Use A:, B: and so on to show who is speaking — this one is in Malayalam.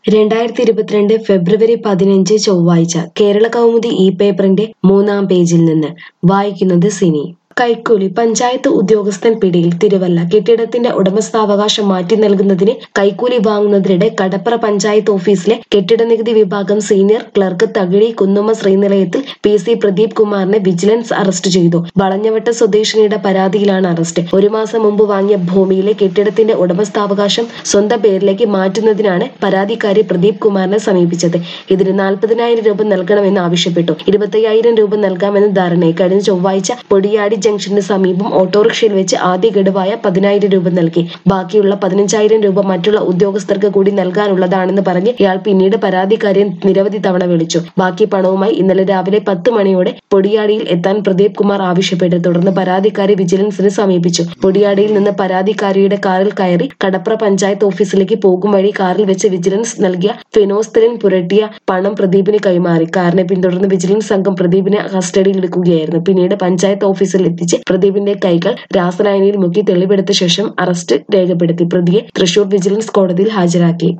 A: രണ്ടായിരത്തി ഇരുപത്തിരണ്ട് ഫെബ്രുവരി പതിനഞ്ച് ചൊവ്വാഴ്ച കേരള കൗമുദി ഇ പേപ്പറിന്റെ മൂന്നാം പേജിൽ നിന്ന് വായിക്കുന്നത് സിനി കൈക്കൂലി പഞ്ചായത്ത് ഉദ്യോഗസ്ഥൻ പിടിയിൽ തിരുവല്ല കെട്ടിടത്തിന്റെ ഉടമസ്ഥാവകാശം മാറ്റി നൽകുന്നതിന് കൈക്കൂലി വാങ്ങുന്നതിനിടെ കടപ്പുറ പഞ്ചായത്ത് ഓഫീസിലെ കെട്ടിട നികുതി വിഭാഗം സീനിയർ ക്ലർക്ക് തകിഴി കുന്നുമ്മ ശ്രീനിലയത്തിൽ പി സി പ്രദീപ് കുമാറിനെ വിജിലൻസ് അറസ്റ്റ് ചെയ്തു വളഞ്ഞവട്ട സ്വദേശിനിയുടെ പരാതിയിലാണ് അറസ്റ്റ് ഒരു മാസം മുമ്പ് വാങ്ങിയ ഭൂമിയിലെ കെട്ടിടത്തിന്റെ ഉടമസ്ഥാവകാശം സ്വന്തം പേരിലേക്ക് മാറ്റുന്നതിനാണ് പരാതിക്കാരി പ്രദീപ് കുമാറിനെ സമീപിച്ചത് ഇതിന് നാൽപ്പതിനായിരം രൂപ നൽകണമെന്ന് ആവശ്യപ്പെട്ടു ഇരുപത്തയ്യായിരം രൂപ നൽകാമെന്ന് ധാരണയായി കഴിഞ്ഞ ചൊവ്വാഴ്ച പൊടിയാടി ജംഗ്ഷന് സമീപം ഓട്ടോറിക്ഷയിൽ വെച്ച് ആദ്യ ഗഡുവായ പതിനായിരം രൂപ നൽകി ബാക്കിയുള്ള പതിനഞ്ചായിരം രൂപ മറ്റുള്ള ഉദ്യോഗസ്ഥർക്ക് കൂടി നൽകാനുള്ളതാണെന്ന് പറഞ്ഞ് ഇയാൾ പിന്നീട് പരാതിക്കാരിയെ നിരവധി തവണ വിളിച്ചു ബാക്കി പണവുമായി ഇന്നലെ രാവിലെ പത്ത് മണിയോടെ പൊടിയാടിയിൽ എത്താൻ പ്രദീപ് കുമാർ ആവശ്യപ്പെട്ടു തുടർന്ന് പരാതിക്കാരി വിജിലൻസിനെ സമീപിച്ചു പൊടിയാടിയിൽ നിന്ന് പരാതിക്കാരിയുടെ കാറിൽ കയറി കടപ്ര പഞ്ചായത്ത് ഓഫീസിലേക്ക് പോകും വഴി കാറിൽ വെച്ച് വിജിലൻസ് നൽകിയ ഫിനോസ്തലിൻ പുരട്ടിയ പണം പ്രദീപിന് കൈമാറി കാറിനെ പിന്തുടർന്ന് വിജിലൻസ് സംഘം പ്രദീപിനെ കസ്റ്റഡിയിൽ എടുക്കുകയായിരുന്നു പിന്നീട് പഞ്ചായത്ത് ഓഫീസിൽ എത്തിച്ച് പ്രദീപിന്റെ കൈകൾ രാസലായനിയിൽ മുക്കി തെളിവെടുത്ത ശേഷം അറസ്റ്റ് രേഖപ്പെടുത്തി പ്രതിയെ തൃശൂർ വിജിലൻസ് കോടതിയിൽ ഹാജരാക്കി